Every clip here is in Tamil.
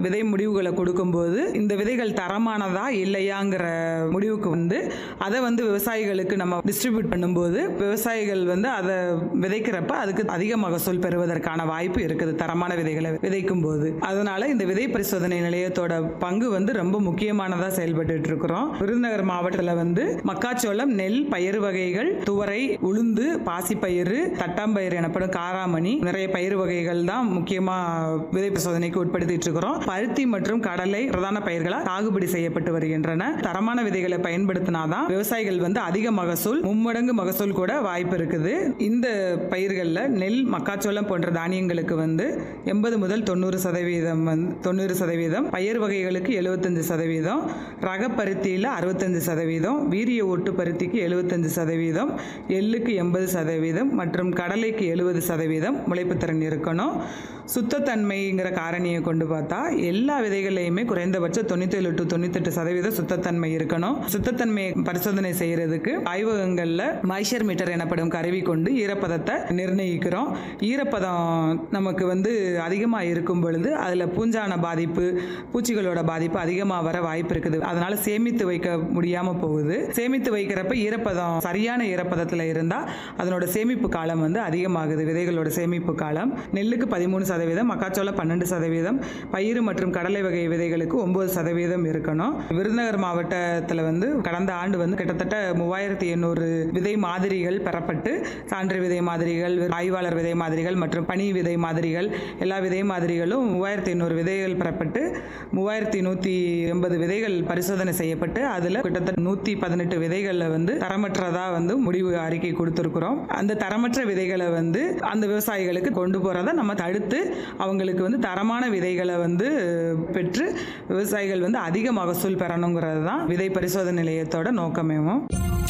விதை முடிவுகளை கொடுக்கும்போது இந்த விதைகள் தரமானதா இல்லையாங்கிற முடிவுக்கு வந்து அதை வந்து விவசாயிகளுக்கு நம்ம டிஸ்ட்ரிபியூட் பண்ணும்போது விவசாயிகள் வந்து அதை விதைக்கிறப்ப அதுக்கு அதிக மகசூல் பெறுவதற்கான வாய்ப்பு இருக்குது தரமான விதைகளை விதைக்கும் போது அதனால இந்த விதை பரிசோதனை நிலையத்தோட பங்கு வந்து ரொம்ப முக்கியமானதா செயல்பட்டு இருக்கிறோம் விருதுநகர் மாவட்டத்தில் வந்து மக்காச்சோளம் நெல் பயிர் வகைகள் துவரை உளுந்து பாசிப்பயிறு தட்டாம்பயிறு எனப்படும் காராமணி நிறைய பயிர் வகைகள் தான் முக்கியமா விதை பரிசோதனைக்கு உட்படுத்திட்டு இருக்கிறோம் பருத்தி மற்றும் கடலை பிரதான பயிர்களாக சாகுபடி செய்யப்பட்டு வருகின்றன தரமான விதைகளை பயன்படுத்தினாதான் விவசாயிகள் வந்து அதிக மகசூல் மும்மடங்கு மகசூல் கூட வாய்ப்பு இருக்குது இந்த பயிர்களில் நெல் மக்காச்சோளம் போன்ற தானியங்களுக்கு வந்து எண்பது முதல் தொண்ணூறு சதவீதம் வந்து தொண்ணூறு சதவீதம் பயிர் வகைகளுக்கு எழுபத்தஞ்சு சதவீதம் ரக பருத்தியில் அறுபத்தஞ்சு சதவீதம் வீரிய ஒட்டு பருத்திக்கு எழுபத்தஞ்சு சதவீதம் எள்ளுக்கு எண்பது சதவீதம் மற்றும் கடலைக்கு எழுபது சதவீதம் முளைப்புத்திறன் இருக்கணும் சுத்தத்தன்மைங்கிற காரணியை கொண்டு பார்த்தா எல்லா விதைகளையுமே குறைந்தபட்சம் தொண்ணூத்தேழு டு தொண்ணூத்தெட்டு சதவீதம் சுத்தத்தன்மை இருக்கணும் சுத்தத்தன்மையை பரிசோதனை செய்யறதுக்கு ஆய்வகங்களில் மாய்ச்சர் மீட்டர் எனப்படும் கருவி கொண்டு ஈரப்பதத்தை நிர்ணயிக்கிறோம் ஈரப்பதம் நமக்கு வந்து அதிகமாக இருக்கும் பொழுது அதில் பூஞ்சான பாதிப்பு பூச்சிகளோட பாதிப்பு அதிகமாக வர வாய்ப்பு இருக்குது அதனால சேமித்து வைக்க முடியாமல் போகுது சேமித்து வைக்கிறப்ப ஈரப்பதம் சரியான ஈரப்பதத்தில் இருந்தால் அதனோட சேமிப்பு காலம் வந்து அதிகமாகுது விதைகளோட சேமிப்பு காலம் நெல்லுக்கு பதிமூணு சதவீதம் மக்காச்சோளம் பன்னெண்டு சதவீதம் பயிறு மற்றும் கடலை வகை விதைகளுக்கு ஒன்பது சதவீதம் இருக்கணும் விருதுநகர் மாவட்டத்தில் வந்து கடந்த ஆண்டு வந்து கிட்டத்தட்ட மூவாயிரத்தி எண்ணூறு விதை மாதிரிகள் பெறப்பட்டு சான்று விதை மாதிரிகள் ஆய்வாளர் விதை மாதிரிகள் மற்றும் பனி விதை மாதிரிகள் எல்லா விதை மாதிரிகளும் மூவாயிரத்தி எண்ணூறு விதைகள் பெறப்பட்டு மூவாயிரத்தி நூற்றி எண்பது விதைகள் பரிசோதனை செய்யப்பட்டு அதில் கிட்டத்தட்ட நூற்றி பதினெட்டு விதைகளில் வந்து தரமற்றதா வந்து முடிவு அறிக்கை கொடுத்துருக்குறோம் அந்த தரமற்ற விதைகளை வந்து அந்த விவசாயிகளுக்கு கொண்டு போகிறத நம்ம தடுத்து அவங்களுக்கு வந்து தரமான விதைகளை வந்து பெற்று விவசாயிகள் வந்து அதிக மகசூல் பெறணுங்கிறது தான் விதை பரிசோதனை நிலையத்தோட நோக்கமேவும்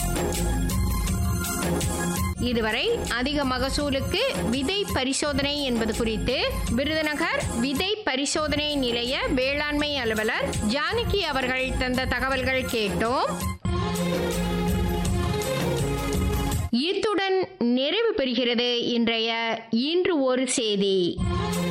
இதுவரை அதிக மகசூலுக்கு விதை பரிசோதனை என்பது குறித்து விருதுநகர் விதை பரிசோதனை நிலைய வேளாண்மை அலுவலர் ஜானகி அவர்கள் தந்த தகவல்கள் கேட்டோம் இத்துடன் நிறைவு பெறுகிறது இன்றைய இன்று ஒரு செய்தி